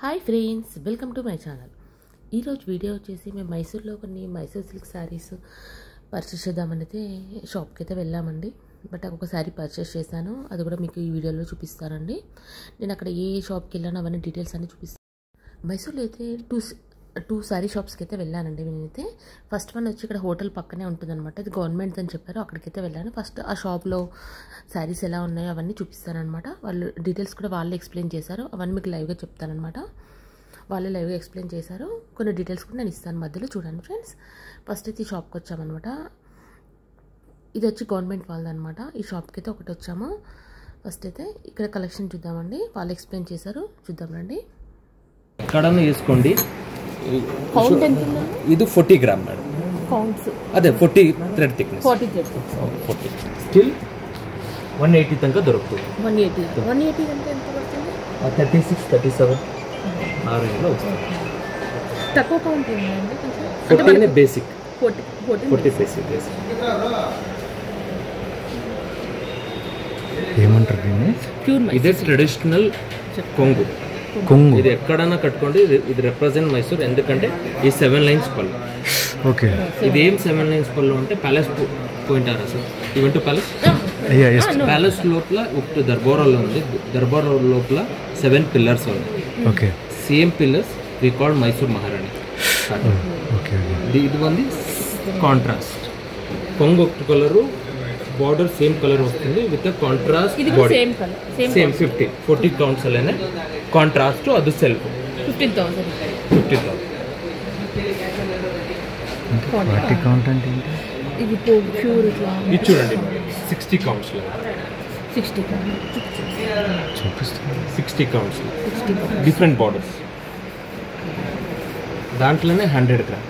Hi friends welcome to my channel ఈరోజు video వచ్చేసి మేము మైసూర్లో కొన్ని మైసూర్ సిల్క్ శారీస్ పర్చేస్ చేద్దామని అయితే షాప్కి అయితే వెళ్ళామండి బట్ ఒక శారీ పర్చేస్ చేశాను అది కూడా మీకు ఈ వీడియోలో చూపిస్తానండి నేను అక్కడ ఏ షాప్కి వెళ్ళాను అవన్నీ డీటెయిల్స్ అన్నీ చూపిస్తాను మైసూర్లో అయితే టూ టూ శారీ షాప్స్కి అయితే వెళ్ళానండి నేనైతే ఫస్ట్ వన్ వచ్చి ఇక్కడ హోటల్ పక్కనే ఉంటుందన్నమాట ఇది గవర్నమెంట్ అని చెప్పారు అక్కడికైతే వెళ్ళాను ఫస్ట్ ఆ షాప్లో శారీస్ ఎలా ఉన్నాయో అవన్నీ చూపిస్తానమాట వాళ్ళు డీటెయిల్స్ కూడా వాళ్ళే ఎక్స్ప్లెయిన్ చేశారు అవన్నీ మీకు లైవ్గా చెప్తానమాట వాళ్ళే లైవ్గా ఎక్స్ప్లెయిన్ చేశారు కొన్ని డీటెయిల్స్ కూడా నేను ఇస్తాను మధ్యలో చూడండి ఫ్రెండ్స్ ఫస్ట్ అయితే ఈ షాప్కి వచ్చామన్నమాట ఇది వచ్చి గవర్నమెంట్ వాళ్ళదనమాట ఈ షాప్కి అయితే ఒకటి వచ్చాము ఫస్ట్ అయితే ఇక్కడ కలెక్షన్ చూద్దామండి వాళ్ళు ఎక్స్ప్లెయిన్ చేశారు చూద్దాం రండి ఎక్కడన్నా తీసుకోండి కౌంట్ ఎంత ఇది ఫోర్టీ గ్రామ్ మేడం కౌంట్స్ అదే forty thread thickness forty thirty forty still one eighty తనక దొరుకుతుంది వన్ ఎయిటీ వన్ ఎయిటీ అంటే ఎంత పడుతుంది థర్టీ సిక్స్ థర్టీ సెవెన్ ఆ రేంజ్లో వస్తుంది తక్కువ కౌంట్ ఉందండి కొంచెం ఫోర్టీనే basic forty forty forty basic basic ఏమంటారు దీన్ని ప్యూర్ ఇదే ట్రెడిషనల్ కొంగు కొంగు ఇది ఎక్కడన్నా కట్టుకోండి ఇది- ఇది రిప్రజెంట్ మైసూర్ ఎందుకంటే ఈ సెవెన్ లైన్స్ పళ్ళు ఓకే ఇది ఏం సెవెన్ లైన్స్ పళ్ళు అంటే ప్యాలెస్ పోయింటారా సార్ ఈవెంట్ ప్యాలెస్ అయ్యా ఎస్ ప్యాలెస్ లోపల ఒకటి దర్బారాలో ఉంది దర్బార్ లోపల సెవెన్ పిల్లర్స్ ఉన్నాయి okay same pillars we called Mysore Maharani okay ఇది ఇది ఉంది కాంట్రాస్ట్ కొంగు ఒకటి కలరు బార్డర్ సేమ్ కలర్ వస్తుంది విత్ కాంట్రాస్ట్ ఇది కూడా body same colour same same fifty forty counts అలానే కాంట్రాస్ట్ అది self fifteen thousand fifty thousand వాటి కౌంట్ అంటే ఏంటి ఇది ప్యూర్ ఇట్లా ఇది చూడండి సిక్స్టీ కౌంట్స్ సిక్స్టీ చూపిస్తాను sixty counts sixty different borders దాంట్లోనే హండ్రెడ్ గ్రామ్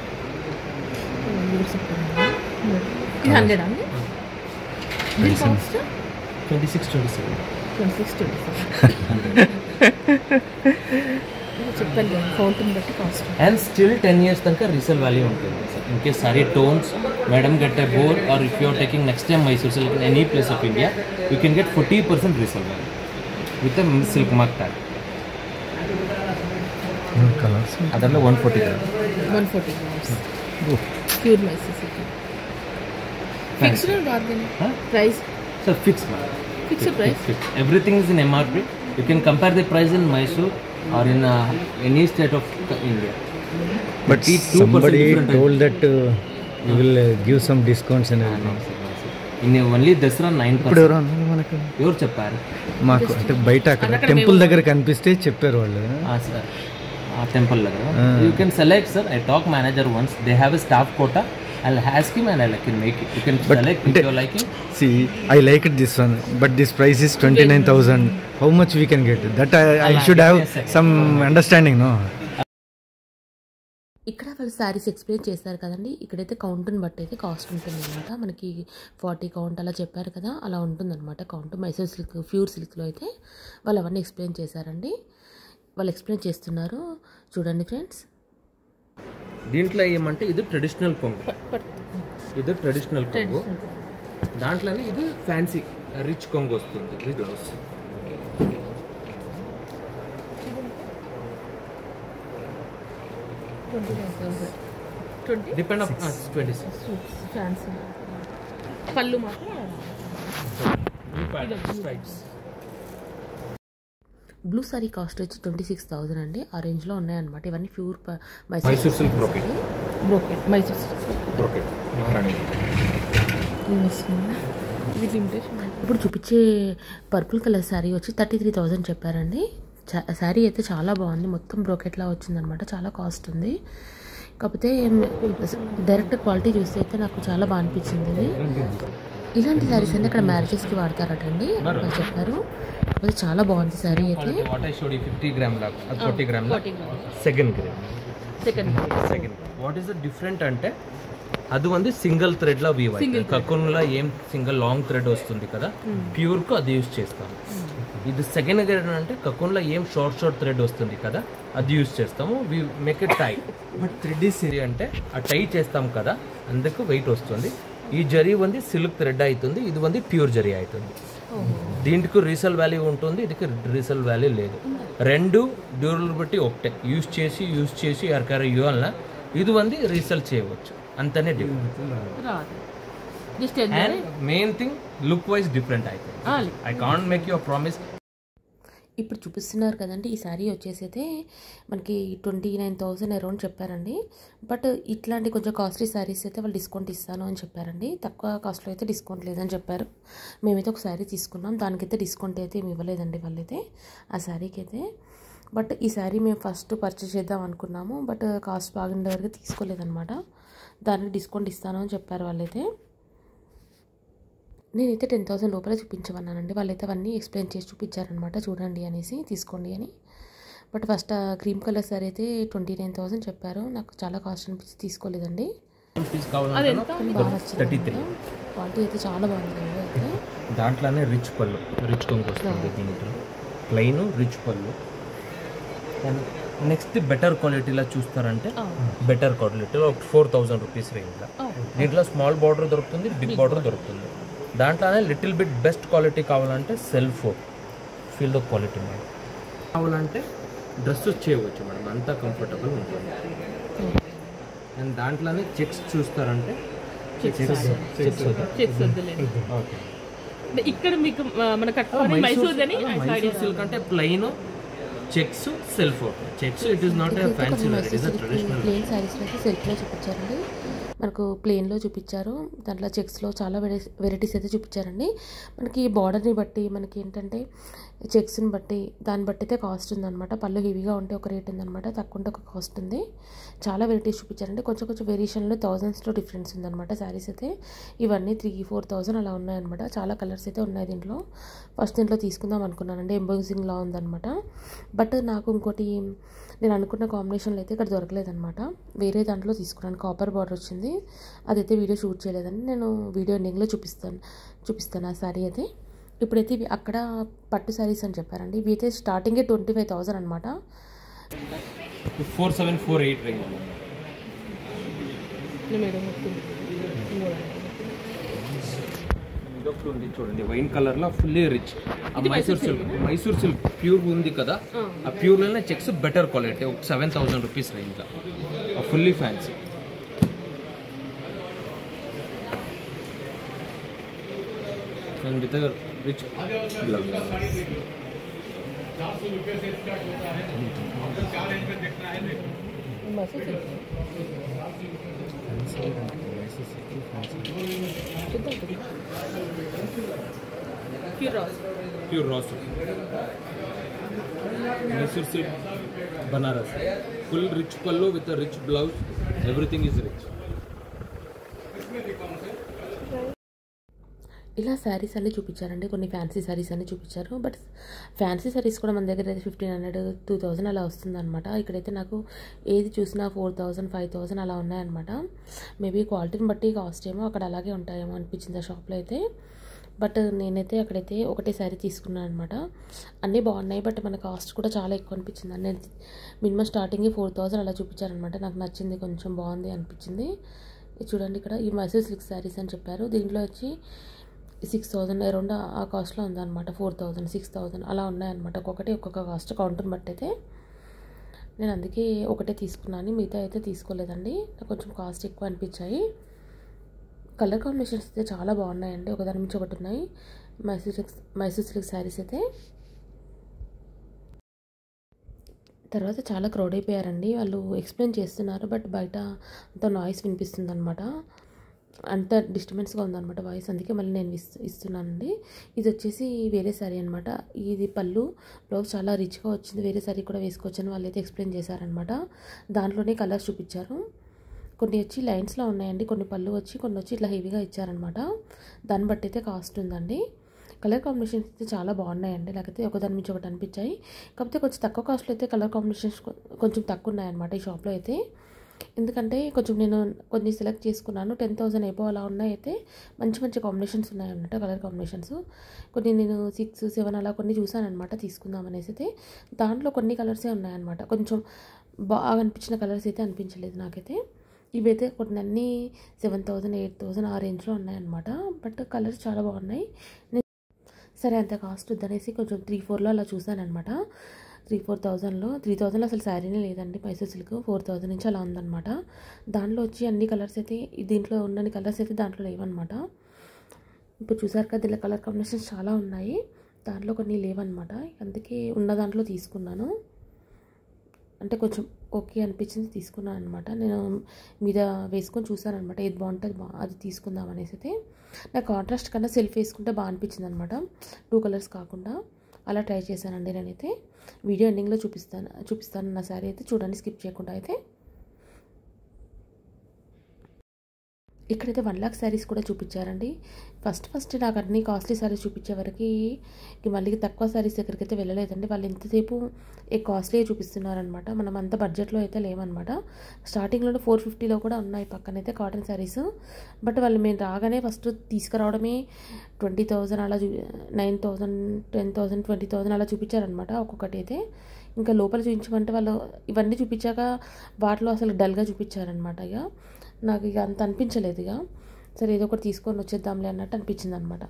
ఇది హండ్రెడ్ అండి దీని cost twenty six twenty seven twenty six twenty చెప్పాను కదా కౌంట్ని బట్టి cost and still ten years దాకా రీసేల్ వాల్యూ ఉంటుంది in case sorry tones madam get a bore or if you're taking next time Mysore silk in any place of India you can get forty percent resale value with silk mark tag colours ಅದರಲ್ಲೇ one forty one forty grams pure Mysore silk fixed bargain price sir fix fixed price everything is in M R P you can compare the price in Mysore or in any state of India but ఈ 2% సంబడి different. Told that you will give some discounts and in only Dasara nine ఇప్పుడు ఎవరో అన్నారు మనకు ఎవరు చెప్పారు మాకు అంటే బయట అక్కడ టెంపుల్ దగ్గర కనిపిస్తే చెప్పారు వాళ్ళు సార్ ఆ టెంపుల్ దగ్గర Ah. You can select sir I talk manager once they have a staff quota I has scheme and I like make it you can select it your liking see I like it this one but this price is twenty nine thousand how much we can get that I should have some understanding no ఇక్కడ వాళ్ళు saris explain చేస్తారు కదండి ఇక్కడైతే కౌంట్ని బట్టి అయితే cost ఉంటుంది అనమాట మనకి ఫార్టీ కౌంట్ అలా చెప్పారు కదా అలా ఉంటుందన్నమాట కౌంట్ మైసూర్ సిల్క్ ప్యూర్ సిల్క్లో అయితే వాళ్ళు అవన్నీ ఎక్స్ప్లెయిన్ చేశారండి వాళ్ళు ఎక్స్ప్లెయిన్ చేస్తున్నారు చూడండి ఫ్రెండ్స్ దీంట్లో ఏమంటే ఇది ట్రెడిషనల్ కొంగు ఇది ట్రెడిషనల్ కొంగు దాంట్లోనే ఇది ఫ్యాన్సీ రిచ్ కొంగు వస్తుంది rich blouse twenty depend of twenty six fancy పళ్ళు మాత్రం బ్లూ సారీ కాస్ట్ వచ్చి ట్వంటీ సిక్స్ థౌజండ్ అండి ఆ రేంజ్లో ఉన్నాయన్నమాట ఇవన్నీ pure Mysore silk brocade brocade Mysore silk brocade Maharani ఇది లిమిటేషన్ ఇప్పుడు చూపించే పర్పుల్ కలర్ శారీ వచ్చి థర్టీ త్రీ థౌజండ్ చెప్పారండి చా- శారీ అయితే చాలా బాగుంది మొత్తం బ్రోకెట్లా వచ్చిందనమాట చాలా కాస్ట్ ఉంది కాకపోతే డైరెక్ట్ క్వాలిటీ చూస్తే అయితే నాకు చాలా బాగా అనిపించింది ఇది ఇలాంటి శారీస్ అన్నీ అక్కడ మ్యారేజెస్కి వాడతారటండి వాళ్ళు చెప్పారు కాకపోతే చాలా బాగుంది శారీ అయితే what I should fifty gram లా ఫోర్టీ గ్రామ్ లా second grade second second what is the different అంటే అది వంది సింగిల్ థ్రెడ్ లా వీవ్ అవుతుంది కక్కున్లో ఏం సింగిల్ లాంగ్ థ్రెడ్ వస్తుంది కదా ప్యూర్ కు అది యూస్ చేస్తాం ఇది సెకండ్ గ్రేడ్ అంటే కక్కున్లో ఏం షార్ట్ షార్ట్ థ్రెడ్ వస్తుంది కదా అది యూస్ చేస్తాము we make a tie but thread is అంటే ఆ టై చేస్తాం కదా అందుకు వెయిట్ వస్తుంది ఈ జరీ వంది సిల్క్ థ్రెడ్ అవుతుంది ఇది వంది ప్యూర్ జరీ అవుతుంది దీంట్కి రీసెల్ వాల్యూ ఉంటుంది ఇదికి రీసెల్ వాల్యూ లేదు రెండు డ్యూరబిలిటీ ఒకటే యూస్ చేసి యూస్ చేసి ಯಾರ್ಯಾರು ಇವಲ್ಲ ಇದು ಒಂದು ರೀಸೆಲ್ చేయవచ్చు అంతనే డిఫరెంట్ రాదు just and main thing look wise different అయితే I can't make your promise ఇప్పుడు చూపిస్తున్నారు కదండి ఈ శారీ వచ్చేసి అయితే మనకి ట్వంటీ నైన్ థౌసండ్ అరౌండ్ చెప్పారండి బట్ ఇట్లాంటి కొంచెం కాస్ట్లీ శారీస్ అయితే వాళ్ళు డిస్కౌంట్ ఇస్తాను అని చెప్పారండి తక్కువ కాస్ట్లో అయితే డిస్కౌంట్ లేదని చెప్పారు మేమైతే ఒక శారీ తీసుకున్నాం దానికైతే డిస్కౌంట్ అయితే ఏమి ఇవ్వలేదండి వాళ్ళైతే ఆ శారీకి అయితే బట్ ఈ శారీ మేము ఫస్ట్ పర్చేస్ చేద్దాం అనుకున్నాము బట్ కాస్ట్ బాగుండే వరకు తీసుకోలేదన్నమాట దానికి డిస్కౌంట్ ఇస్తాను అని చెప్పారు వాళ్ళైతే నేనైతే టెన్ థౌసండ్ లోపల చూపించమన్నానండి వాళ్ళైతే అవన్నీ ఎక్స్ప్లెయిన్ చేసి చూపించారనమాట చూడండి అనేసి తీసుకోండి అని బట్ ఫస్ట్ ఆ క్రీమ్ కలర్ సారీ అయితే ట్వంటీ నైన్ థౌసండ్ చెప్పారు నాకు చాలా కాస్ట్ అనిపించి తీసుకోలేదండి పీస్ కావాలంటే బాగా నచ్చింది థర్టీ త్రీ క్వాలిటీ అయితే చాలా బాగుంది అయితే దాంట్లోనే రిచ్ పళ్ళు రిచ్ కొంగు వస్తుంది దీంట్లో ప్లెయిన్ రిచ్ పళ్ళు అండ్ నెక్స్ట్ బెటర్ క్వాలిటీలో చూస్తారంటే బెటర్ క్వాలిటీలో ఒక ఫోర్ థౌజండ్ రూపీస్ రేంజ్లో దీంట్లో స్మాల్ బార్డర్ దొరుకుతుంది బిగ్ బార్డర్ దొరుకుతుంది దాంట్లోనే లిటిల్ బిట్ బెస్ట్ క్వాలిటీ కావాలంటే self feel the quality madam కావాలంటే డ్రెస్ చేయవచ్చు మేడం అంతా కంఫర్టబుల్ ఉంటుంది అండ్ దాంట్లోనే చెక్స్ చూస్తారంటే చెక్స్ చెక్స్ చెక్స్ వద్దులేండి ఓకే అంటే ఇక్కడ మీకు ఆ, మన కట్టుకోవాలి మైసూర్ అని మైసూర్ సిల్క్ అంటే plain checks self checks it is not a fancy wear it is a traditional plain శారీస్లో అయితే సెల్ఫ్లో చూపించారండి మనకు ప్లెయిన్లో చూపించారు దాంట్లో చెక్స్లో చాలా వెరైటీస్ అయితే చూపించారండి మనకి బార్డర్ని బట్టి మనకి ఏంటంటే చెక్స్ని బట్టి దాన్ని బట్టి అయితే కాస్ట్ ఉందన్నమాట పళ్ళు హెవీగా ఉంటే ఒక రేట్ ఉందన్నమాట తక్కువ ఉంటే ఒక కాస్ట్ ఉంది చాలా వెరైటీస్ చూపించారండి కొంచెం కొంచెం వేరియేషన్లో థౌజండ్స్లో డిఫరెన్స్ ఉందన్నమాట శారీస్ అయితే ఇవన్నీ త్రీ ఫోర్ థౌజండ్ అలా ఉన్నాయన్నమాట చాలా కలర్స్ అయితే ఉన్నాయి దీంట్లో ఫస్ట్ దీంట్లో తీసుకుందాం అనుకున్నానండి ఎంబోజింగ్లా ఉందన్నమాట బట్ నాకు ఇంకోటి నేను అనుకున్న కాంబినేషన్లో అయితే ఇక్కడ దొరకలేదన్నమాట వేరే దాంట్లో తీసుకున్నాను కాపర్ బార్డర్ వచ్చింది అదైతే వీడియో షూట్ చేయలేదండి నేను వీడియో ఎండింగ్లో చూపిస్తాను చూపిస్తాను ఆ శారీ అయితే ఇప్పుడైతే ఇవి అక్కడ పట్టు శారీస్ అని చెప్పారండి ఇవి అయితే స్టార్టింగే ట్వంటీ ఫైవ్ థౌసండ్ అనమాట four seven four eight range madam ఇదొకటి ఉంది చూడండి వైన్ కలర్ లో fully rich Mysore silk Mysore silk pure ఉంది కదా ఆ ప్యూర్ లోనే చెక్స్ బెటర్ క్వాలిటీ ఒక సెవెన్ థౌసండ్ రూపీస్ రేంజ్ లో fully fancy and with rich blouse pure రాస్ ప్యూర్ రాస్ Mysore silk Banaras full rich పళ్ళు with rich blouse everything is rich ఇలా శారీస్ అన్నీ చూపించారండి కొన్ని ఫ్యాన్సీ శారీస్ అన్నీ చూపించారు బట్ ఫ్యాన్సీ శారీస్ కూడా మన దగ్గర అయితే ఫిఫ్టీన్ హండ్రెడ్ టూ థౌజండ్ అలా వస్తుందన్నమాట ఇక్కడైతే నాకు ఏది చూసినా ఫోర్ థౌజండ్ ఫైవ్ థౌజండ్ అలా ఉన్నాయన్నమాట మేబీ క్వాలిటీని బట్టి కాస్ట్ ఏమో అక్కడ అలాగే ఉంటాయేమో అనిపించింది ఆ షాప్లో అయితే బట్ నేనైతే అక్కడైతే ఒకటే శారీ తీసుకున్నాను అనమాట అన్నీ బాగున్నాయి బట్ మన కాస్ట్ కూడా చాలా ఎక్కువ అనిపించింది నేను మినిమం స్టార్టింగ్ ఫోర్ థౌజండ్ అలా చూపించారనమాట నాకు నచ్చింది కొంచెం బాగుంది అనిపించింది ఇది చూడండి ఇక్కడ ఈ మైసూర్ సిల్క్ శారీస్ అని చెప్పారు దీంట్లో వచ్చి సిక్స్ థౌజండ్ అరౌండ్ ఆ కాస్ట్లో ఉందన్నమాట ఫోర్ థౌజండ్ సిక్స్ థౌజండ్ అలా ఉన్నాయన్నమాట ఒక్కొక్కటి ఒక్కొక్క కాస్ట్ కౌంటర్ని బట్టి అయితే నేను అందుకే ఒకటే తీసుకున్నాను మిగతా అయితే తీసుకోలేదండి నాకు కొంచెం కాస్ట్ ఎక్కువ అనిపించాయి కలర్ కాంబినేషన్స్ అయితే చాలా బాగున్నాయండి ఒకదాని నుంచి ఒకటి ఉన్నాయి మైసూర్ సిల్క్ మైసూర్ సిల్క్ శారీస్ అయితే తర్వాత చాలా క్రౌడ్ అయిపోయారండి వాళ్ళు ఎక్స్ప్లెయిన్ చేస్తున్నారు బట్ బయట అంత నాయిస్ వినిపిస్తుంది అనమాట అంత డిస్టర్బెన్స్గా ఉందన్నమాట వాయిస్ అందుకే మళ్ళీ నేను ఇస్ ఇస్తున్నానండి ఇది వచ్చేసి వేరే శారీ అనమాట ఇది పళ్ళు బ్లౌజ్ చాలా రిచ్గా వచ్చింది వేరే శారీ కూడా వేసుకోవచ్చని వాళ్ళు అయితే ఎక్స్ప్లెయిన్ చేశారనమాట దాంట్లోనే కలర్స్ చూపించారు కొన్ని వచ్చి లైన్స్లో ఉన్నాయండి కొన్ని పళ్ళు వచ్చి కొన్ని వచ్చి ఇట్లా హెవీగా ఇచ్చారనమాట దాన్ని బట్టి అయితే కాస్ట్ ఉందండి కలర్ కాంబినేషన్స్ అయితే చాలా బాగున్నాయండి నాకైతే ఒకదాని నుంచి ఒకటి అనిపించాయి కాకపోతే కొంచెం తక్కువ కాస్ట్లో అయితే కలర్ కాంబినేషన్స్ కొ- కొంచెం తక్కువ ఉన్నాయన్నమాట ఈ షాప్లో అయితే ఎందుకంటే కొంచెం నేను కొన్ని సెలెక్ట్ చేసుకున్నాను టెన్ థౌసండ్ అయిపో అలా ఉన్నాయి అయితే మంచి మంచి కాంబినేషన్స్ ఉన్నాయన్నమాట కలర్ కాంబినేషన్స్ కొన్ని నేను సిక్స్ సెవెన్ అలా కొన్ని చూసాను అనమాట తీసుకుందాం అనేసి అయితే దాంట్లో కొన్ని కలర్సే ఉన్నాయన్నమాట కొంచెం బాగా అనిపించిన కలర్స్ అయితే అనిపించలేదు నాకైతే ఇవైతే కొన్ని అన్నీ సెవెన్ థౌసండ్ ఎయిట్ థౌసండ్ ఆ రేంజ్లో ఉన్నాయన్నమాట బట్ కలర్స్ చాలా బాగున్నాయి నేను సరే అంత కాస్ట్ వద్దనేసి కొంచెం త్రీ ఫోర్లో అలా చూసాను అనమాట త్రీ ఫోర్ థౌజండ్లో త్రీ థౌజండ్లో అసలు శారీనే లేదండి మైసూర్ సిల్క్ ఫోర్ థౌజండ్ నుంచి అలా ఉందన్నమాట దాంట్లో వచ్చి అన్ని కలర్స్ అయితే ఈ దీంట్లో ఉన్న కలర్స్ అయితే దాంట్లో లేవన్నమాట ఇప్పుడు చూసారు కదా దీనిలో కలర్ కాంబినేషన్స్ చాలా ఉన్నాయి దాంట్లో కొన్ని లేవన్నమాట అందుకే ఉన్న దాంట్లో తీసుకున్నాను అంటే కొంచెం ఓకే అనిపించింది తీసుకున్నాను అనమాట నేను మీద వేసుకొని చూసాను అనమాట ఏది బాగుంటుంది బా అది తీసుకుందాం అనేసి అయితే నాకు కాంట్రాస్ట్ కన్నా సెల్ఫ్ వేసుకుంటే బాగా అనిపించింది అనమాట టూ కలర్స్ కాకుండా అలా ట్రై చేశానండి నేనైతే వీడియో ఎండింగ్లో చూపిస్తాను చూపిస్తాను నా శారీ అయితే చూడండి స్కిప్ చేయకుండా అయితే ఇక్కడైతే వన్ లాక్ శారీస్ కూడా చూపించారండి ఫస్ట్ ఫస్ట్ నాకు అన్ని కాస్ట్లీ శారీస్ చూపించే వరకు ఇక మళ్ళీ తక్కువ శారీస్ దగ్గరికి అయితే వెళ్ళలేదండి వాళ్ళు ఎంతసేపు ఏ కాస్ట్లీ చూపిస్తున్నారనమాట మనం అంత బడ్జెట్లో అయితే లేవన్నమాట స్టార్టింగ్లో ఫోర్ ఫిఫ్టీలో కూడా ఉన్నాయి పక్కనైతే కాటన్ శారీస్ బట్ వాళ్ళు మేము రాగానే ఫస్ట్ తీసుకురావడమే ట్వంటీ థౌజండ్ అలా చూ nine thousand ten thousand twenty thousand అలా చూపించారనమాట ఒక్కొక్కటి అయితే ఇంకా లోపల చూపించమంటే వాళ్ళు ఇవన్నీ చూపించాక వాటిలో అసలు డల్గా చూపించారనమాట ఇక నాకు ఇక అంత అనిపించలేదు ఇక సరే ఏదో ఒకటి తీసుకొని వచ్చేద్దాంలే అన్నట్టు అనిపించింది అనమాట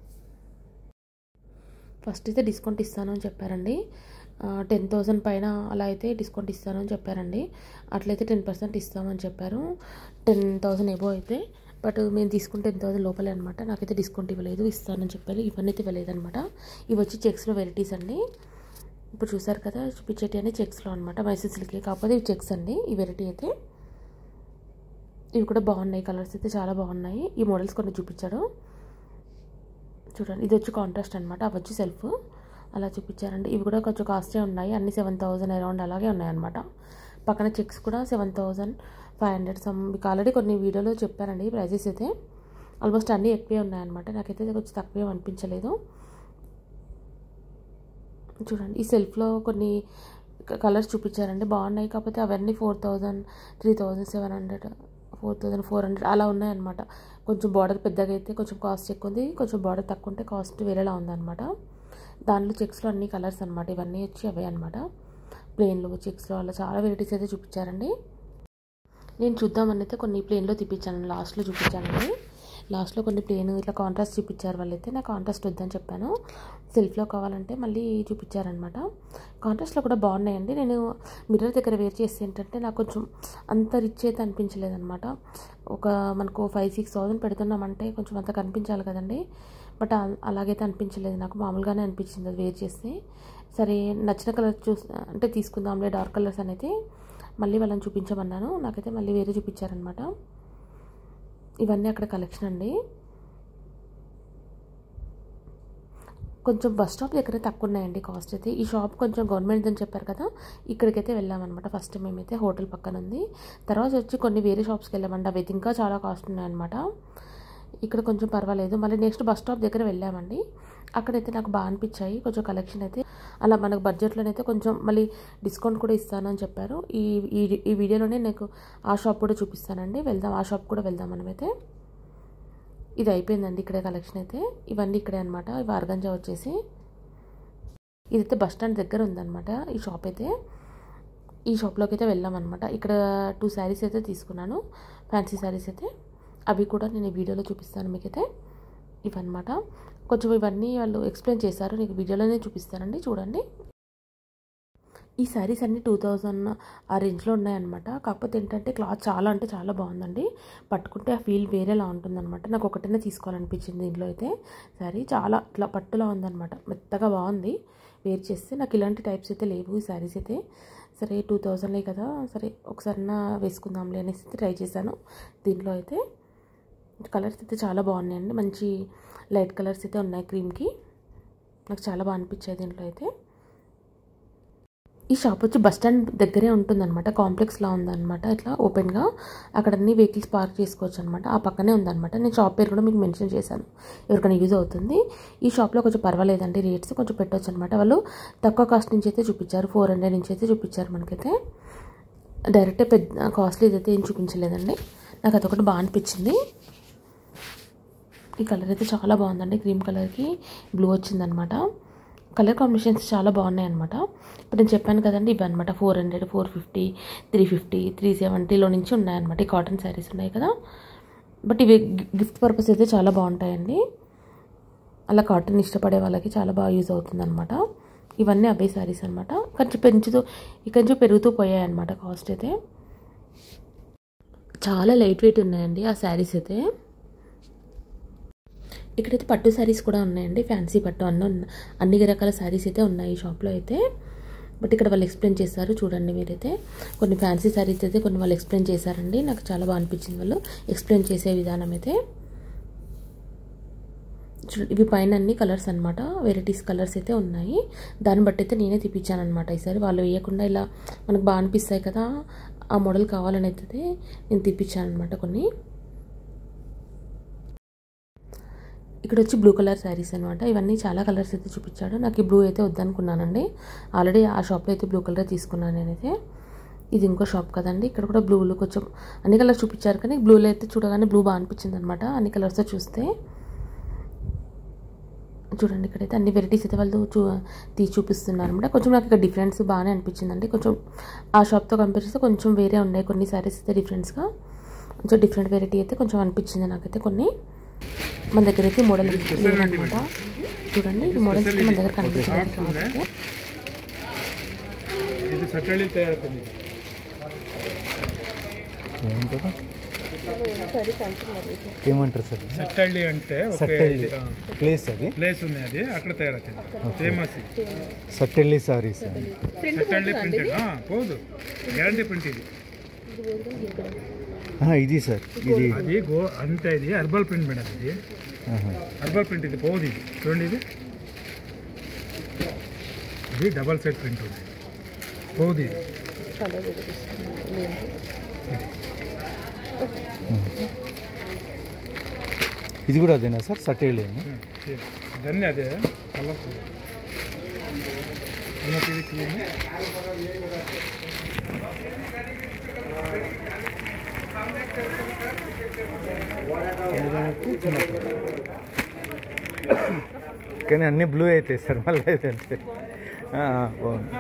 ఫస్ట్ అయితే డిస్కౌంట్ ఇస్తాను అని చెప్పారండి టెన్ థౌజండ్ పైన అలా అయితే డిస్కౌంట్ ఇస్తాను అని చెప్పారండి అట్లయితే టెన్ పర్సెంట్ ఇస్తామని చెప్పారు టెన్ థౌజండ్ ఎబో అయితే బట్ మేము తీసుకుంటే టెన్ థౌసండ్ లోపలే అనమాట నాకైతే డిస్కౌంట్ ఇవ్వలేదు ఇస్తానని చెప్పారు ఇవన్నీ అయితే ఇవ్వలేదు అనమాట ఇవి వచ్చి చెక్స్లో వెరైటీస్ అండి ఇప్పుడు చూసారు కదా చూపించేటి అని చెక్స్లో అనమాట మైసూర్ సిల్క్ కాకపోతే ఇవి చెక్స్ అండి ఈ వెరైటీ అయితే ఇవి కూడా బాగున్నాయి కలర్స్ అయితే చాలా బాగున్నాయి ఈ మోడల్స్ కొన్ని చూపించాడు చూడండి ఇది వచ్చి కాంట్రాస్ట్ అనమాట అవి వచ్చి సెల్ఫ్ అలా చూపించారండి ఇవి కూడా కొంచెం కాస్టే ఉన్నాయి అన్ని సెవెన్ థౌజండ్ అరౌండ్ అలాగే ఉన్నాయన్నమాట పక్కన చెక్స్ కూడా seven thousand five hundred some మీకు ఆల్రెడీ కొన్ని వీడియోలో చెప్పానండి ప్రైజెస్ అయితే ఆల్మోస్ట్ అన్నీ ఎక్కువే ఉన్నాయన్నమాట నాకైతే కొంచెం తక్కువే అనిపించలేదు చూడండి ఈ సెల్ఫ్లో కొన్ని కలర్స్ చూపించారండి బాగున్నాయి కాకపోతే అవన్నీ four thousand three thousand seven hundred four thousand four hundred అలా ఉన్నాయన్నమాట కొంచెం బార్డర్ పెద్దగా అయితే కొంచెం కాస్ట్ ఎక్కువ ఉంది కొంచెం బార్డర్ తక్కువ ఉంటే కాస్ట్ వేరేలా ఉందన్నమాట దాంట్లో చెక్స్లో అన్ని కలర్స్ అనమాట ఇవన్నీ వచ్చి అవే అనమాట ప్లెయిన్లో చెక్స్లో అలా చాలా వెరైటీస్ అయితే చూపించారండి నేను చూద్దామని అయితే కొన్ని ప్లేన్లో తీపించాను లాస్ట్లో చూపించానండి లాస్ట్లో కొన్ని ప్లేన్ ఇట్లా కాంట్రాస్ట్ చూపించారు వాళ్ళైతే నాకు కాంట్రాస్ట్ వద్దని చెప్పాను సెల్ఫ్లో కావాలంటే మళ్ళీ చూపించారనమాట కాంట్రాస్ట్లో కూడా బాగున్నాయండి నేను మిర్రర్ దగ్గర వేర్ చేసి ఏంటంటే నాకు కొంచెం అంత రిచ్ అయితే అనిపించలేదన్నమాట ఒక మనకు ఫైవ్ సిక్స్ థౌసండ్ పెడుతున్నామంటే కొంచెం అంత కనిపించాలి కదండి బట్ అలాగైతే అనిపించలేదు నాకు మామూలుగానే అనిపించింది అది వేర్ చేస్తే సరే నచ్చిన కలర్ చూసి అంటే తీసుకుందాంలే డార్క్ కలర్స్ అనేది మళ్ళీ వాళ్ళని చూపించమన్నాను నాకైతే మళ్ళీ వేరే చూపించారనమాట ఇవన్నీ అక్కడ కలెక్షన్ అండి కొంచెం బస్ స్టాప్ దగ్గర తక్కువ ఉన్నాయండి కాస్ట్ అయితే ఈ షాప్ కొంచెం గవర్నమెంట్ అని చెప్పారు కదా ఇక్కడికైతే వెళ్ళామన్నమాట ఫస్ట్ మేమైతే హోటల్ పక్కన ఉంది తర్వాత వచ్చి కొన్ని వేరే షాప్స్కి వెళ్ళామండి అవి అయితే ఇంకా చాలా కాస్ట్ ఉన్నాయన్నమాట ఇక్కడ కొంచెం పర్వాలేదు మళ్ళీ నెక్స్ట్ బస్ స్టాప్ దగ్గర వెళ్ళామండి అక్కడైతే నాకు బాగా అనిపించాయి కొంచెం కలెక్షన్ అయితే అలా మనకు బడ్జెట్లోనైతే కొంచెం మళ్ళీ డిస్కౌంట్ కూడా ఇస్తానని చెప్పారు ఈ ఈ ఈ వీడియోలోనే నాకు ఆ షాప్ కూడా చూపిస్తానండి వెళ్దాం ఆ షాప్ కూడా వెళ్దాం మనమైతే ఇది అయిపోయిందండి ఇక్కడే కలెక్షన్ అయితే ఇవన్నీ ఇక్కడే అనమాట ఇవి ఆర్గంజా వచ్చేసి ఇదైతే బస్ స్టాండ్ దగ్గర ఉందన్నమాట ఈ షాప్ అయితే ఈ షాప్లోకి అయితే వెళ్ళామన్నమాట ఇక్కడ టూ శారీస్ అయితే తీసుకున్నాను ఫ్యాన్సీ శారీస్ అయితే అవి కూడా నేను ఈ వీడియోలో చూపిస్తాను మీకైతే ఇవన్నమాట కొంచెం ఇవన్నీ వాళ్ళు ఎక్స్ప్లెయిన్ చేశారు నీకు వీడియోలోనే చూపిస్తానండి చూడండి ఈ శారీస్ అన్నీ టూ థౌజండ్ ఆ రేంజ్లో ఉన్నాయన్నమాట కాకపోతే ఏంటంటే క్లాత్ చాలా అంటే చాలా బాగుందండి పట్టుకుంటే ఆ ఫీల్ వేరేలా ఉంటుందన్నమాట నాకు ఒకటైనా తీసుకోవాలనిపించింది దీంట్లో అయితే శారీ చాలా ఇట్లా పట్టులా ఉందన్నమాట మెత్తగా బాగుంది వేర్ చేస్తే నాకు ఇలాంటి టైప్స్ అయితే లేవు ఈ శారీస్ అయితే సరే టూ థౌజండ్లే కదా సరే ఒకసారి వేసుకుందాంలే అనేసి ట్రై చేశాను దీంట్లో అయితే కలర్స్ అయితే చాలా బాగున్నాయండి మంచి లైట్ కలర్స్ అయితే ఉన్నాయి క్రీమ్కి నాకు చాలా బాగా అనిపించాయి దీంట్లో అయితే ఈ షాప్ వచ్చి బస్ స్టాండ్ దగ్గరే ఉంటుందన్నమాట కాంప్లెక్స్లా ఉందన్నమాట ఇట్లా ఓపెన్గా అక్కడ అన్ని వెహికల్స్ పార్క్ చేసుకోవచ్చు అనమాట ఆ పక్కనే ఉందన్నమాట నేను షాప్ పేరు కూడా మీకు మెన్షన్ చేశాను ఎవరికైనా యూజ్ అవుతుంది ఈ షాప్లో కొంచెం పర్వాలేదండి రేట్స్ కొంచెం పెట్టవచ్చు అనమాట వాళ్ళు తక్కువ కాస్ట్ నుంచి అయితే చూపించారు ఫోర్ హండ్రెడ్ నుంచి అయితే చూపించారు మనకైతే డైరెక్ట్ పెద్ద కాస్ట్లీ అయితే ఏం చూపించలేదండి నాకు అదొకటి బాగా అనిపించింది ఈ కలర్ అయితే చాలా బాగుందండి క్రీమ్ కలర్కి బ్లూ వచ్చిందనమాట కలర్ కాంబినేషన్స్ చాలా బాగున్నాయి అనమాట ఇప్పుడు నేను చెప్పాను కదండి ఇవి అనమాట four hundred four fifty three fifty three సెవెంటీలో నుంచి ఉన్నాయన్నమాట ఈ కాటన్ శారీస్ ఉన్నాయి కదా బట్ ఇవి గిఫ్ట్ పర్పస్ అయితే చాలా బాగుంటాయండి అలా కాటన్ ఇష్టపడే వాళ్ళకి చాలా బాగా యూజ్ అవుతుంది అనమాట ఇవన్నీ అవే శారీస్ అనమాట కొంచెం పెంచుతూ ఇక్కడి నుంచి పెరుగుతూ పోయాయి అనమాట కాస్ట్ అయితే చాలా లైట్ వెయిట్ ఉన్నాయండి ఆ శారీస్ అయితే ఇక్కడైతే పట్టు శారీస్ కూడా ఉన్నాయండి ఫ్యాన్సీ పట్టు అన్న అన్ని రకాల శారీస్ అయితే ఉన్నాయి ఈ షాప్లో అయితే బట్ ఇక్కడ వాళ్ళు ఎక్స్ప్లెయిన్ చేస్తారు చూడండి మీరైతే కొన్ని ఫ్యాన్సీ శారీస్ అయితే కొన్ని వాళ్ళు ఎక్స్ప్లెయిన్ చేశారండి నాకు చాలా బాగా అనిపించింది వాళ్ళు ఎక్స్ప్లెయిన్ చేసే విధానం అయితే చూడండి ఇవి పైన అన్ని కలర్స్ అనమాట వెరైటీస్ కలర్స్ అయితే ఉన్నాయి దాన్ని బట్టి అయితే నేనే తీపిచ్చాను అనమాట ఈసారి వాళ్ళు వేయకుండా ఇలా మనకు బాగా అనిపిస్తాయి కదా ఆ మోడల్ కావాలని అయితే నేను తీపిచ్చాను అనమాట కొన్ని ఇక్కడ వచ్చి బ్లూ కలర్ శారీస్ అనమాట ఇవన్నీ చాలా కలర్స్ అయితే చూపించాడు నాకు ఈ బ్లూ అయితే వద్దనుకున్నానండి ఆల్రెడీ ఆ షాప్లో అయితే బ్లూ కలర్ తీసుకున్నాను నేనైతే ఇది ఇంకో షాప్ కదండి ఇక్కడ కూడా బ్లూలో కొంచెం అన్ని కలర్స్ చూపించారు కానీ బ్లూలో అయితే చూడగానే బ్లూ బాగా అనిపించింది అనమాట అన్ని కలర్స్ చూస్తే చూడండి ఇక్కడైతే అన్ని వెరైటీస్ అయితే వాళ్ళు చూ తీసి చూపిస్తున్నారు అనమాట కొంచెం నాకు ఇక్కడ డిఫరెన్స్ బాగానే అనిపించిందండి కొంచెం ఆ షాప్తో కంపేర్ చేస్తే కొంచెం వేరే ఉన్నాయి కొన్ని శారీస్ అయితే డిఫరెన్స్గా కొంచెం డిఫరెంట్ వెరైటీ అయితే కొంచెం అనిపించింది నాకైతే కొన్ని మన దగ్గర అయితే మోడల్ లేదనమాట చూడండి ఈ మోడల్స్ అయితే మన దగ్గర కనిపించలేదు ఇది సట్టళి తయారవుతుంది ఏమంటారు ఏమంటారు సార్ సట్టళ్ళి అంటే ఒక సట్టెల్లి ప్లేస్ అది ప్లేస్ ఉంది అది అక్కడ తయారవుతుంది ఫేమస్ సట్టెల్లి సారీస్ సట్టళ్ళి ప్రింటెడ్ పోదు గ్యారంటీ ప్రింట్ ఇది ఇది సార్ ఇది అది గో అంతే ఇది హెర్బల్ ప్రింట్ మేడం ఇది ఆహా. హెర్బల్ ప్రింట్ ఇది పోదు ఇది చూడండి ఇది ఇది డబల్ సైడ్ ప్రింట్ ఉంది పోదు ఇది ఇది కూడా అదేనా సార్ సట్టెల్లి దాన్ని అదే కలర్ఫుల్ ఇది క్లీన్ కానీ అన్ని బ్లూ అవుతాయి సార్ మళ్ళీ అయితే అంతే ఆ, ఆ, బాగుంది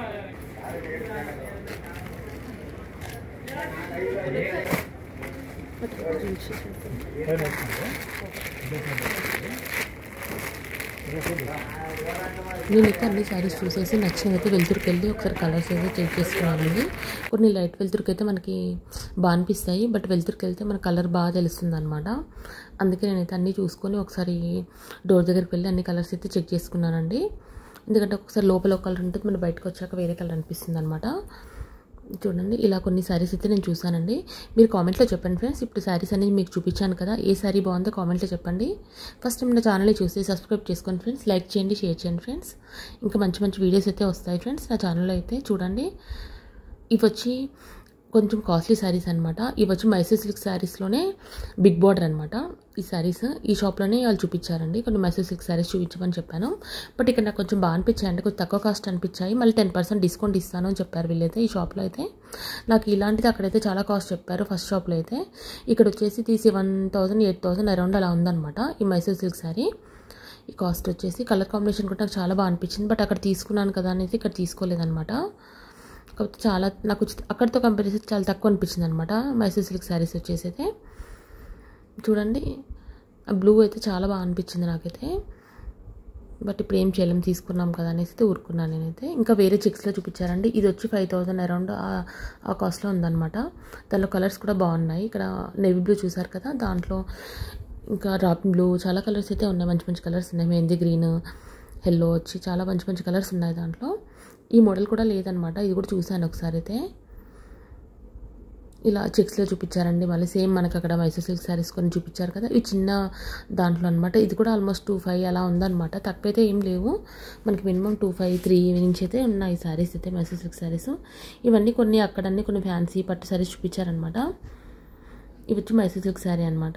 నేనైతే అన్ని శారీస్ చూసేసి నచ్చినవైతే వెలుతురుకి వెళ్ళి ఒకసారి కలర్స్ అయితే చెక్ చేసుకున్నానండి కొన్ని లైట్ వెలుతురుకి అయితే మనకి బాగా అనిపిస్తాయి బట్ వెలుతురుకి వెళ్తే మన కలర్ బాగా తెలుస్తుంది అనమాట అందుకే నేనైతే అన్నీ చూసుకొని ఒకసారి డోర్ దగ్గరికి వెళ్ళి అన్ని కలర్స్ అయితే చెక్ చేసుకున్నానండి ఎందుకంటే ఒకసారి లోపల ఒక కలర్ ఉంటుంది మన బయటకు వచ్చాక వేరే కలర్ అనిపిస్తుంది అనమాట చూడండి ఇలా కొన్ని శారీస్ అయితే నేను చూసానండి మీరు కామెంట్లో చెప్పండి ఫ్రెండ్స్ ఇప్పుడు శారీస్ అనేది మీకు చూపించాను కదా ఏ శారీ బాగుందో కామెంట్లో చెప్పండి ఫస్ట్ మన ఛానల్ని చూసి సబ్స్క్రైబ్ చేసుకోండి ఫ్రెండ్స్ లైక్ చేయండి షేర్ చేయండి ఫ్రెండ్స్ ఇంకా మంచి మంచి వీడియోస్ అయితే వస్తాయి ఫ్రెండ్స్ నా ఛానల్లో అయితే చూడండి ఇవి వచ్చి కొంచెం కాస్ట్లీ శారీస్ అనమాట ఇవి వచ్చి మైసూర్ సిల్క్ శారీస్లోనే బిగ్ బార్డర్ అనమాట ఈ శారీస్ ఈ షాప్లోనే వాళ్ళు చూపించారండి కొన్ని మైసూర్ సిల్క్ శారీస్ చూపించమని చెప్పాను బట్ ఇక్కడ నాకు కొంచెం బాగా అనిపించాయి అంటే కొంచెం తక్కువ కాస్ట్ అనిపించాయి మళ్ళీ టెన్ పర్సెంట్ డిస్కౌంట్ ఇస్తాను అని చెప్పారు వీళ్ళైతే ఈ షాప్లో అయితే నాకు ఇలాంటిది అక్కడైతే చాలా కాస్ట్ చెప్పారు ఫస్ట్ షాప్లో అయితే ఇక్కడ వచ్చేసి తీసి seven thousand eight thousand around అలా ఉందన్నమాట ఈ మైసూర్ సిల్క్ శారీ ఈ కాస్ట్ వచ్చేసి కలర్ కాంబినేషన్ కూడా నాకు చాలా బాగా అనిపించింది బట్ అక్కడ తీసుకున్నాను కదా అనేది ఇక్కడ తీసుకోలేదన్నమాట కాకపోతే చాలా నాకు వచ్చి- అక్కడితో కంపేర్ చేస్తే చాలా తక్కువ అనిపించింది అనమాట మైసూర్ సిల్క్ శారీస్ వచ్చేసి అయితే చూడండి ఆ బ్లూ అయితే చాలా బాగా అనిపించింది నాకైతే బట్ ఇప్పుడు ఏం చేయలేం తీసుకున్నాం కదా అనేసి అయితే ఊరుకున్నాను నేనైతే ఇంకా వేరే చెక్స్లో చూపించారండి ఇది వచ్చి ఫైవ్ థౌసండ్ అరౌండ్ ఆ కాస్ట్లో ఉందన్నమాట దానిలో కలర్స్ కూడా బాగున్నాయి ఇక్కడ నేవీ బ్లూ చూసారు కదా దాంట్లో ఇంకా రాపిన్ బ్లూ చాలా కలర్స్ అయితే ఉన్నాయి మంచి మంచి కలర్స్ ఉన్నాయి మెహందీ గ్రీన్ ఎల్లో వచ్చి చాలా మంచి మంచి కలర్స్ ఉన్నాయి దాంట్లో ఈ మోడల్ కూడా లేదనమాట ఇది కూడా చూశాను ఒకసారి అయితే ఇలా చెక్స్లో చూపించారండి మళ్ళీ సేమ్ మనకు అక్కడ మైసూర్ సిల్క్ శారీస్ కొన్ని చూపించారు కదా ఇవి చిన్న దాంట్లో అనమాట ఇది కూడా ఆల్మోస్ట్ టూ ఫైవ్ అలా ఉందన్నమాట తక్కువైతే ఏం లేవు మనకి మినిమం టూ ఫైవ్ త్రీ నుంచి అయితే ఉన్నాయి శారీస్ అయితే మైసూర్ సిల్క్ శారీస్ ఇవన్నీ కొన్ని అక్కడన్నీ కొన్ని ఫ్యాన్సీ పట్టు శారీస్ చూపించారనమాట ఇవి వచ్చి మైసూర్ సిల్క్ శారీ అనమాట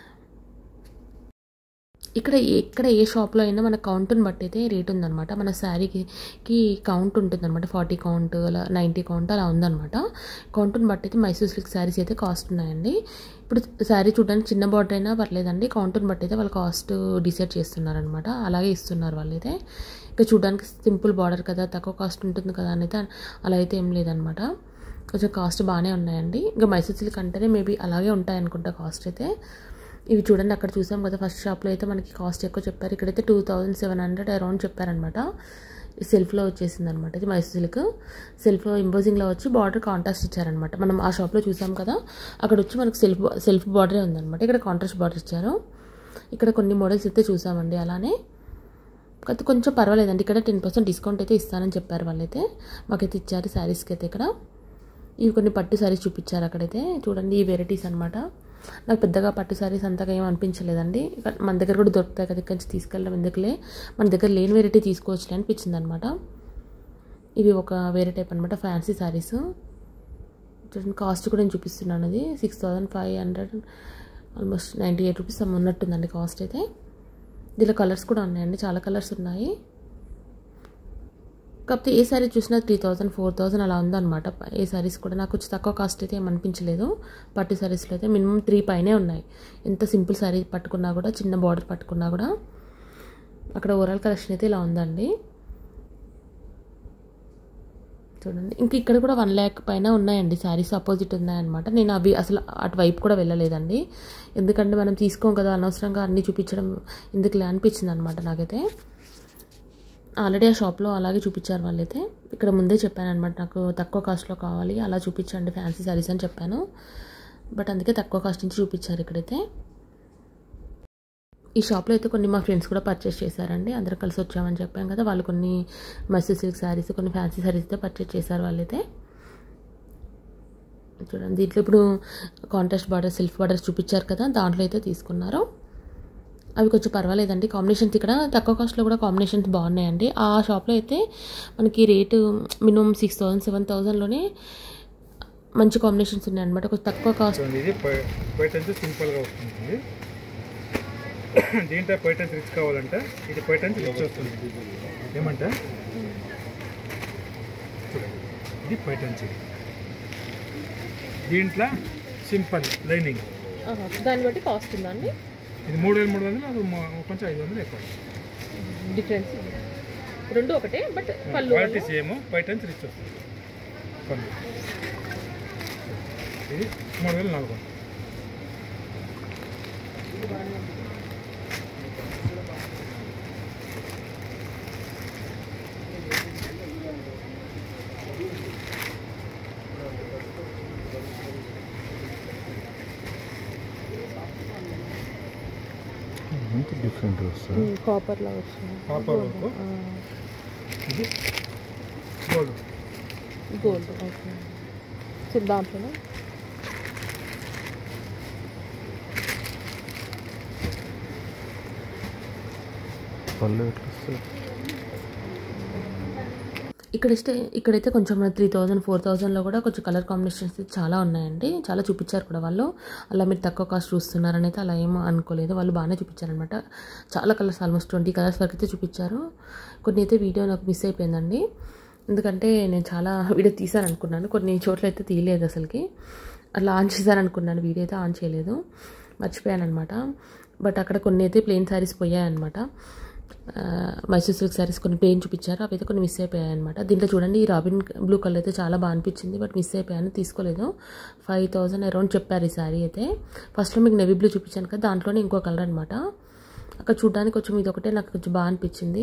ఇక్కడ ఎక్కడ ఏ షాప్లో అయినా మన కౌంట్ని బట్టి అయితే రేట్ ఉందన్నమాట మన శారీకి కి కౌంట్ ఉంటుందన్నమాట ఫార్టీ కౌంట్ అలా నైంటీ కౌంట్ అలా ఉందన్నమాట కౌంట్ని బట్టి అయితే మైసూర్ సిల్క్ శారీస్ అయితే కాస్ట్ ఉన్నాయండి ఇప్పుడు శారీ చూడడానికి చిన్న బార్డర్ అయినా పర్లేదండి కౌంట్ని బట్టి అయితే వాళ్ళు కాస్ట్ డిసైడ్ చేస్తున్నారనమాట అలాగే ఇస్తున్నారు వాళ్ళైతే ఇంకా చూడడానికి సింపుల్ బార్డర్ కదా తక్కువ కాస్ట్ ఉంటుంది కదా అని అయితే అలా అయితే ఏం లేదనమాట కొంచెం కాస్ట్ బాగానే ఉన్నాయండి ఇంకా మైసూర్ సిల్క్ అంటేనే మేబీ అలాగే ఉంటాయి అనుకుంటా కాస్ట్ అయితే ఇవి చూడండి అక్కడ చూసాం కదా ఫస్ట్ షాప్లో అయితే మనకి కాస్ట్ ఎక్కువ చెప్పారు ఇక్కడైతే two thousand seven hundred around చెప్పారనమాట సెల్ఫ్లో వచ్చేసింది అనమాట ఇది మైసూర్ సిల్క్ సెల్ఫ్లో ఇంపోజింగ్లో వచ్చి బార్డర్ కాంట్రాస్ట్ ఇచ్చారనమాట మనం ఆ షాప్లో చూసాం కదా అక్కడ వచ్చి మనకు సెల్ఫ్ సెల్ఫ్ బార్డరే ఉందన్నమాట ఇక్కడ కాంట్రాస్ట్ బార్డర్ ఇచ్చారు ఇక్కడ కొన్ని మోడల్స్ అయితే చూసామండి అలానే కాకపోతే కొంచెం పర్వాలేదండి ఇక్కడ టెన్ పర్సెంట్ డిస్కౌంట్ అయితే ఇస్తానని చెప్పారు వాళ్ళైతే మాకైతే ఇచ్చారు శారీస్కి అయితే ఇక్కడ ఇవి కొన్ని పట్టు శారీస్ చూపించారు అక్కడైతే చూడండి ఈ వెరైటీస్ అనమాట నాకు పెద్దగా పట్టు శారీస్ అంతగా ఏం అనిపించలేదండి ఇక మన దగ్గర కూడా దొరుకుతాయి కదా ఇక్కడి నుంచి తీసుకెళ్ళడం ఎందుకులే మన దగ్గర లేని వెరైటీ తీసుకోవచ్చులే అనిపించింది అనమాట ఇవి ఒక వేరే టైప్ అనమాట ఫ్యాన్సీ శారీస్ చూడండి కాస్ట్ కూడా నేను చూపిస్తున్నాను అది six thousand five hundred almost ninety eight rupees ఉన్నట్టుందండి కాస్ట్ అయితే దీనిలో కలర్స్ కూడా ఉన్నాయండి చాలా కలర్స్ ఉన్నాయి కాకపోతే ఏ శారీ చూసినా త్రీ థౌజండ్ ఫోర్ థౌజండ్ అలా ఉందన్నమాట ఏ శారీస్ కూడా నాకు కొంచెం తక్కువ కాస్ట్ అయితే ఏమనిపించలేదు పట్టు శారీస్లో అయితే మినిమం త్రీ పైనే ఉన్నాయి ఎంత సింపుల్ శారీ పట్టుకున్నా కూడా చిన్న బార్డర్ పట్టుకున్నా కూడా అక్కడ ఓవరాల్ కలెక్షన్ అయితే ఇలా ఉందండి చూడండి ఇంక ఇక్కడ కూడా వన్ ల్యాక్ పైన ఉన్నాయండి శారీస్ అపోజిట్ ఉన్నాయన్నమాట నేను అవి అసలు అటువైపు కూడా వెళ్ళలేదండి ఎందుకంటే మనం తీసుకోం కదా అనవసరంగా అన్నీ చూపించడం ఎందుకులే అనిపించింది అనమాట నాకైతే ఆల్రెడీ ఆ షాప్లో అలాగే చూపించారు వాళ్ళైతే ఇక్కడ ముందే చెప్పాను అనమాట నాకు తక్కువ కాస్ట్లో కావాలి అలా చూపించండి ఫ్యాన్సీ శారీస్ అని చెప్పాను బట్ అందుకే తక్కువ కాస్ట్ నుంచి చూపించారు ఇక్కడైతే ఈ షాప్లో అయితే కొన్ని మా ఫ్రెండ్స్ కూడా పర్చేస్ చేశారండి అందరూ కలిసి వచ్చామని చెప్పాం కదా వాళ్ళు కొన్ని మస్సీ సిల్క్ శారీస్ కొన్ని ఫ్యాన్సీ శారీస్ అయితే పర్చేస్ చేశారు వాళ్ళైతే చూడండి దీంట్లో ఇప్పుడు కాంట్రాస్ట్ బార్డర్ సెల్ఫ్ బార్డర్స్ చూపించారు కదా దాంట్లో అయితే తీసుకున్నారు అవి కొంచెం పర్వాలేదండి కాంబినేషన్స్ ఇక్కడ తక్కువ కాస్ట్లో కూడా కాంబినేషన్స్ బాగున్నాయండి ఆ షాప్లో అయితే మనకి rate minimum six thousand seven థౌసండ్లోనే మంచి కాంబినేషన్స్ ఉన్నాయన్నమాట కొంచెం తక్కువ కాస్ట్ చూడండి ఇది పైటన్స్ సింపుల్గా వస్తుంది దీంట్లో పైటన్స్ రిచ్ కావాలంటే ఇది పైటన్స్ రిచ్ వస్తుంది ఏమంటే చూడండి ఇది పైటన్స్ ఇది దీంట్లో సింపుల్ లైనింగ్ దాన్ని బట్టి కాస్ట్ ఉందండి ఇది మూడు వేల మూడు వందలు అది మొ- కొంచెం ఐదు వందలు ఎక్కువ డిఫరెన్స్ రెండు ఒకటే బట్ పళ్ళు క్వాలిటీ సేమ్ పైటన్స్ రిచ్ వస్తుంది పళ్ళు ఇది మూడు వేల నాలుగు వందలు డిఫరెంట్ వస్తుంది కాపర్లో వచ్చింది కాపర్ వర్క్ ఇది గోల్డ్ గోల్డ్ ఓకే సో దాంట్లోనే పళ్ళు ఎట్లా వస్తుంది ఇక్కడ ఇస్తే ఇక్కడైతే కొంచెం త్రీ థౌజండ్ ఫోర్ థౌజండ్లో కూడా కొంచెం కలర్ కాంబినేషన్స్ చాలా ఉన్నాయండి చాలా చూపించారు కూడా వాళ్ళు అలా మీరు తక్కువ కాస్ట్ చూస్తున్నారని అయితే అలా ఏమో అనుకోలేదు వాళ్ళు బాగానే చూపించారనమాట చాలా కలర్స్ ఆల్మోస్ట్ ట్వంటీ కలర్స్ వరకు అయితే చూపించారు కొన్ని అయితే వీడియో నాకు మిస్ అయిపోయిందండి ఎందుకంటే నేను చాలా వీడియో తీసాను అనుకున్నాను కొన్ని చోట్ల అయితే తీయలేదు అసలుకి అట్లా ఆన్ చేశాను అనుకున్నాను వీడియో అయితే ఆన్ చేయలేదు మర్చిపోయాను అనమాట బట్ అక్కడ కొన్ని అయితే ప్లెయిన్ శారీస్ పోయాయన్నమాట ఆ, మైసూర్ సిల్క్ శారీస్ కొన్ని ప్లెయిన్ చూపించారు అవి అయితే కొన్ని మిస్ అయిపోయాయి అనమాట దీంట్లో చూడండి ఈ రాబిన్ బ్లూ కలర్ అయితే చాలా బాగా అనిపించింది బట్ మిస్ అయిపోయాను తీసుకోలేదు ఫైవ్ థౌజండ్ అరౌండ్ చెప్పారు ఈ శారీ అయితే ఫస్ట్లో మీకు నెవీ బ్లూ చూపించాను కదా దాంట్లోనే ఇంకో కలర్ అనమాట అక్కడ చూడడానికి కొంచెం ఇది ఒకటే నాకు కొంచెం బాగా అనిపించింది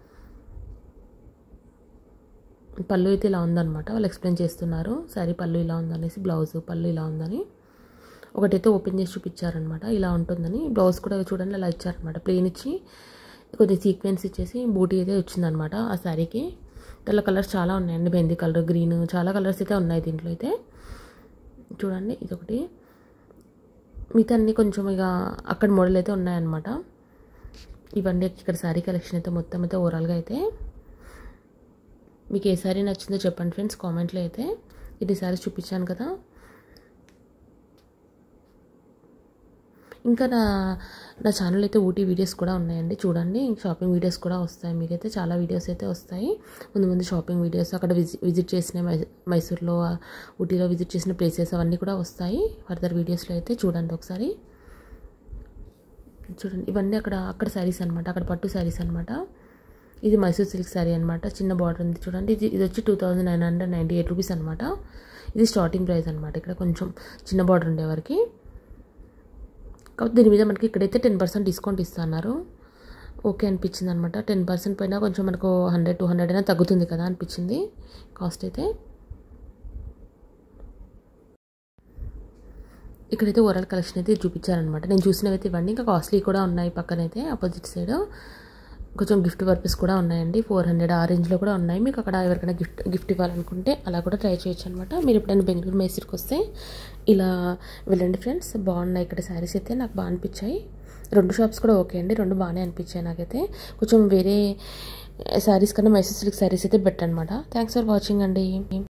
పళ్ళు అయితే ఇలా ఉందన్నమాట వాళ్ళు ఎక్స్ప్లెయిన్ చేస్తున్నారు శారీ పళ్ళు ఇలా ఉందనేసి బ్లౌజ్ పళ్ళు ఇలా ఉందని ఒకటైతే ఓపెన్ చేసి చూపించారనమాట ఇలా ఉంటుందని బ్లౌజ్ కూడా చూడండి అలా ఇచ్చారనమాట ప్లెయిన్ ఇచ్చి కొద్దిగా సీక్వెన్స్ ఇచ్చేసి బూటీ అయితే వచ్చిందనమాట ఆ శారీకి దానిలో కలర్స్ చాలా ఉన్నాయండి బెంది కలర్ గ్రీన్ చాలా కలర్స్ అయితే ఉన్నాయి దీంట్లో అయితే చూడండి ఇదొకటి మిగతా అన్ని కొంచెం ఇక అక్కడ మోడల్ అయితే ఉన్నాయన్నమాట ఇవన్నీ ఇక్కడ శారీ కలెక్షన్ అయితే మొత్తం అయితే ఓవరాల్గా అయితే మీకు ఏ శారీ నచ్చిందో చెప్పండి ఫ్రెండ్స్ కామెంట్లో అయితే ఇది శారీస్ చూపించాను కదా ఇంకా నా నా ఛానల్ అయితే ఊటీ వీడియోస్ కూడా ఉన్నాయండి చూడండి షాపింగ్ వీడియోస్ కూడా వస్తాయి మీకైతే చాలా వీడియోస్ అయితే వస్తాయి ముందు ముందు షాపింగ్ వీడియోస్ అక్కడ విజి విజిట్ చేసిన మై- మైసూర్లో ఊటీలో విజిట్ చేసిన ప్లేసెస్ అవన్నీ కూడా వస్తాయి ఫర్దర్ వీడియోస్లో అయితే చూడండి ఒకసారి చూడండి ఇవన్నీ అక్కడ అక్కడ శారీస్ అనమాట అక్కడ పట్టు శారీస్ అనమాట ఇది మైసూర్ సిల్క్ శారీ అనమాట చిన్న బార్డర్ ఉంది చూడండి ఇది ఇది వచ్చి two thousand nine hundred ninety eight rupees అనమాట ఇది స్టార్టింగ్ ప్రైస్ అనమాట ఇక్కడ కొంచెం చిన్న బార్డర్ ఉండేవారికి కాబట్టి దీని మీద మనకి ఇక్కడైతే టెన్ పర్సెంట్ డిస్కౌంట్ ఇస్తున్నారు ఓకే అనిపించింది అనమాట టెన్ పర్సెంట్ పైన కొంచెం మనకు హండ్రెడ్ టూ హండ్రెడ్ అయినా తగ్గుతుంది కదా అనిపించింది కాస్ట్ అయితే ఇక్కడైతే ఓవరాల్ కలెక్షన్ అయితే చూపించారనమాట నేను చూసినవైతే ఇవన్నీ ఇంకా కాస్ట్లీ కూడా ఉన్నాయి పక్కనైతే ఆపోజిట్ సైడ్ కొంచెం గిఫ్ట్ పర్పస్ కూడా ఉన్నాయండి ఫోర్ హండ్రెడ్ ఆ రేంజ్లో కూడా ఉన్నాయి మీకు అక్కడ ఎవరికైనా గిఫ్ట్ గిఫ్ట్ ఇవ్వాలనుకుంటే అలా కూడా ట్రై చేయొచ్చు అనమాట మీరు ఎప్పుడైనా బెంగళూరు మైసూర్కి వస్తే ఇలా వెళ్ళండి ఫ్రెండ్స్ బాగున్నాయి ఇక్కడ శారీస్ అయితే నాకు బాగా అనిపించాయి రెండు షాప్స్ కూడా ఓకే అండి రెండు బాగానే అనిపించాయి నాకైతే కొంచెం వేరే శారీస్ కన్నా మైసూర్ సిల్క్ శారీస్ అయితే బెటర్ అనమాట థ్యాంక్స్ ఫర్ వాచింగ్ అండి